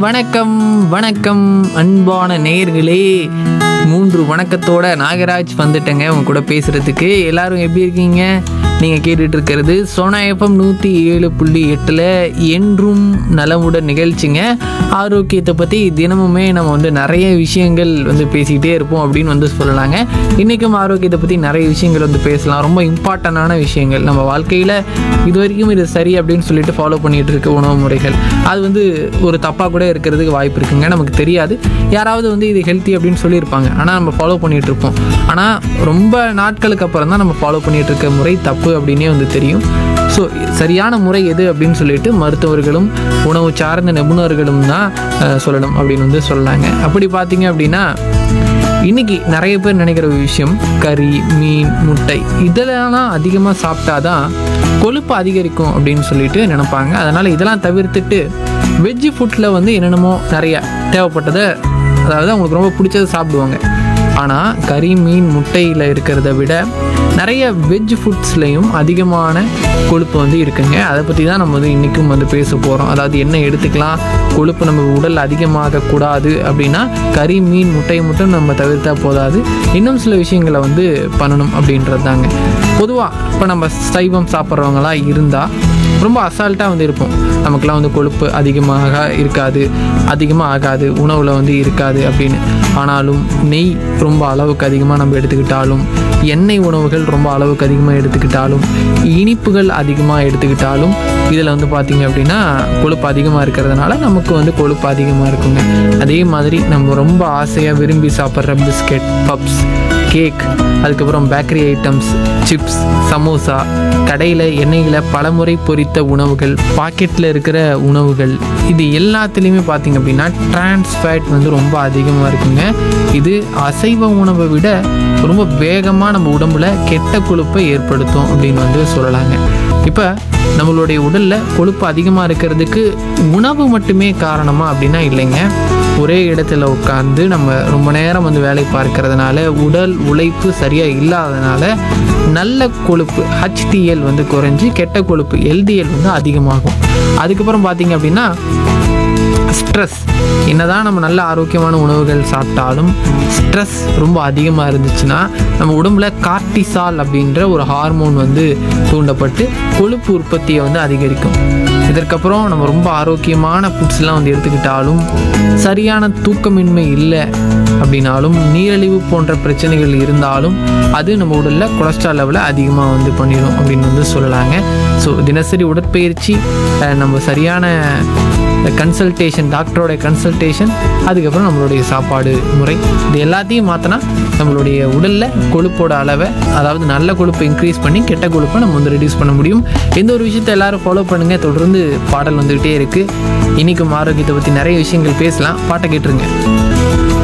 வணக்கம் வணக்கம் அன்பான நேயர்களே மூன்று வணக்கத்தோட நாகராஜ் வந்துட்டேங்க உங்க கூட பேசுறதுக்கு எல்லாரும் எப்படி இருக்கீங்க நீங்கள் கேட்டுட்டு இருக்கிறது சோனா எஃப்எம் நூற்றி ஏழு புள்ளி எட்டில் என்றும் நலமுடன் நிகழ்ச்சிங்க ஆரோக்கியத்தை பற்றி தினமுமே நம்ம வந்து நிறைய விஷயங்கள் வந்து பேசிக்கிட்டே இருப்போம் அப்படின்னு வந்து சொல்லலாங்க இன்றைக்கும் ஆரோக்கியத்தை பற்றி நிறைய விஷயங்கள் வந்து பேசலாம் ரொம்ப இம்பார்ட்டண்டான விஷயங்கள் நம்ம வாழ்க்கையில் இது வரைக்கும் இது சரி அப்படின்னு சொல்லிட்டு ஃபாலோ பண்ணிட்டு இருக்க உணவு முறைகள் அது வந்து ஒரு தப்பாக கூட இருக்கிறதுக்கு வாய்ப்பு இருக்குங்க நமக்கு தெரியாது யாராவது வந்து இது ஹெல்த்தி அப்படின்னு சொல்லியிருப்பாங்க ஆனால் நம்ம ஃபாலோ பண்ணிட்டு இருப்போம் ஆனால் ரொம்ப நாட்களுக்கு அப்புறம் தான் நம்ம ஃபாலோ பண்ணிட்டு இருக்க முறை தப்பு அப்படின்னே வந்து தெரியும் ஸோ சரியான முறை எது அப்படின்னு சொல்லிட்டு மருத்துவர்களும் உணவு சார்ந்த நிபுணர்களும் தான் அஹ், சொல்லணும் அப்படின்னு வந்து சொல்லாங்க அப்படி பார்த்தீங்க அப்படின்னா இன்னைக்கு நிறைய பேர் நினைக்கிற ஒரு விஷயம் கறி மீன் முட்டை இதெல்லாம் அதிகமாக சாப்பிட்டாதான் கொழுப்பு அதிகரிக்கும் அப்படின்னு சொல்லிட்டு நினைப்பாங்க அதனால் இதெல்லாம் தவிர்த்துட்டு வெஜ்ஜு ஃபுட்டில் வந்து என்னென்னமோ நிறைய தேவைப்பட்டதை அதாவது அவங்களுக்கு ரொம்ப பிடிச்சதை சாப்பிடுவாங்க ஆனால் கறி மீன் முட்டையில் இருக்கிறத விட நிறைய வெஜ் ஃபுட்ஸ்லேயும் அதிகமான கொழுப்பு வந்து இருக்குங்க அதை பற்றி தான் நம்ம வந்து இன்றைக்கும் வந்து பேச போகிறோம் அதாவது என்ன எடுத்துக்கலாம் கொழுப்பு நம்ம உடல் அதிகமாக கூடாது அப்படின்னா கறி மீன் முட்டை மட்டும் நம்ம தவிர்த்தா போதாது இன்னும் சில விஷயங்களை வந்து பண்ணணும் அப்படின்றது தாங்க பொதுவாக இப்போ நம்ம சைவம் சாப்பிட்றவங்களாம் இருந்தால் ரொம்ப அசால்ட்டாக வந்து இருப்போம் நமக்குலாம் வந்து கொழுப்பு அதிகமாக இருக்காது அதிகமாக ஆகாது உணவில் வந்து இருக்காது அப்படின்னு ஆனாலும் நெய் ரொம்ப அளவுக்கு அதிகமாக நம்ம எடுத்துக்கிட்டாலும் எண்ணெய் உணவுகள் ரொம்ப அளவுக்கு அதிகமாக எடுத்துக்கிட்டாலும் இனிப்புகள் அதிகமாக எடுத்துக்கிட்டாலும் இதில் வந்து பார்த்திங்க அப்படின்னா கொழுப்பு அதிகமாக இருக்கிறதுனால நமக்கு வந்து கொழுப்பு அதிகமாக இருக்குங்க அதே மாதிரி நம்ம ரொம்ப ஆசையாக விரும்பி சாப்பிட்ற பிஸ்கெட் பப்ஸ் கேக் அதுக்கப்புறம் பேக்கரி ஐட்டம்ஸ் சிப்ஸ் சமோசா கடையில் எண்ணெயில் பலமுறை பொரித்த உணவுகள் பாக்கெட்டில் இருக்கிற உணவுகள் இது எல்லாத்துலேயுமே பார்த்திங்க அப்படின்னா trans fat வந்து ரொம்ப அதிகமாக இருக்குங்க இது அசைவ உணவை விட ரொம்ப வேகமாக நம்ம உடம்புல கெட்ட கொழுப்பை ஏற்படுத்தும் அப்படின்னு வந்து சொல்லலாங்க இப்போ நம்மளுடைய உடலில் கொழுப்பு அதிகமாக இருக்கிறதுக்கு உணவு மட்டுமே காரணமா அப்படின்னா இல்லைங்க ஒரே இடத்துல உட்காந்து நம்ம ரொம்ப நேரம் வந்து வேலை பார்க்கறதுனால உடல் உழைப்பு சரியாக இல்லாதனால நல்ல கொழுப்பு HDL வந்து குறைஞ்சி கெட்ட கொழுப்பு LDL வந்து அதிகமாகும் அதுக்கப்புறம் பார்த்தீங்க அப்படின்னா ஸ்ட்ரெஸ் என்னதான் நம்ம நல்ல ஆரோக்கியமான உணவுகள் சாப்பிட்டாலும் ஸ்ட்ரெஸ் ரொம்ப அதிகமாக இருந்துச்சுன்னா நம்ம உடம்புல கார்டிசால் அப்படின்ற ஒரு ஹார்மோன் வந்து தூண்டப்பட்டு கொழுப்பு உற்பத்தியை வந்து அதிகரிக்கும் இதற்கப்புறம் நம்ம ரொம்ப ஆரோக்கியமான ஃபுட்ஸ்லாம் வந்து எடுத்துக்கிட்டாலும் சரியான தூக்கமின்மை இல்லை அப்படின்னாலும் நீரிழிவு போன்ற பிரச்சனைகள் இருந்தாலும் அது நம்ம உடலில் கொலஸ்ட்ரால் லெவலை அதிகமாக வந்து பண்ணிடும் அப்படின்னு வந்து சொல்லலாங்க ஸோ தினசரி உடற்பயிற்சி அஹ், நம்ம சரியான கன்சல்டேஷன் டாக்டரோட கன்சல்டேஷன் அதுக்கப்புறம் நம்மளுடைய சாப்பாடு முறை இது எல்லாத்தையும் மாற்றினா நம்மளுடைய உடலில் கொழுப்போட அளவை அதாவது நல்ல கொழுப்பை இன்க்ரீஸ் பண்ணி கெட்ட கொழுப்பை நம்ம வந்து ரெடியூஸ் பண்ண முடியும் எந்த ஒரு விஷயத்தை எல்லாரும் ஃபாலோ பண்ணுங்கள் தொடர்ந்து பாடல் வந்துக்கிட்டே இருக்குது இன்றைக்கும் ஆரோக்கியத்தை பற்றி நிறைய விஷயங்கள் பேசலாம் பாட்டை கேட்டுருங்க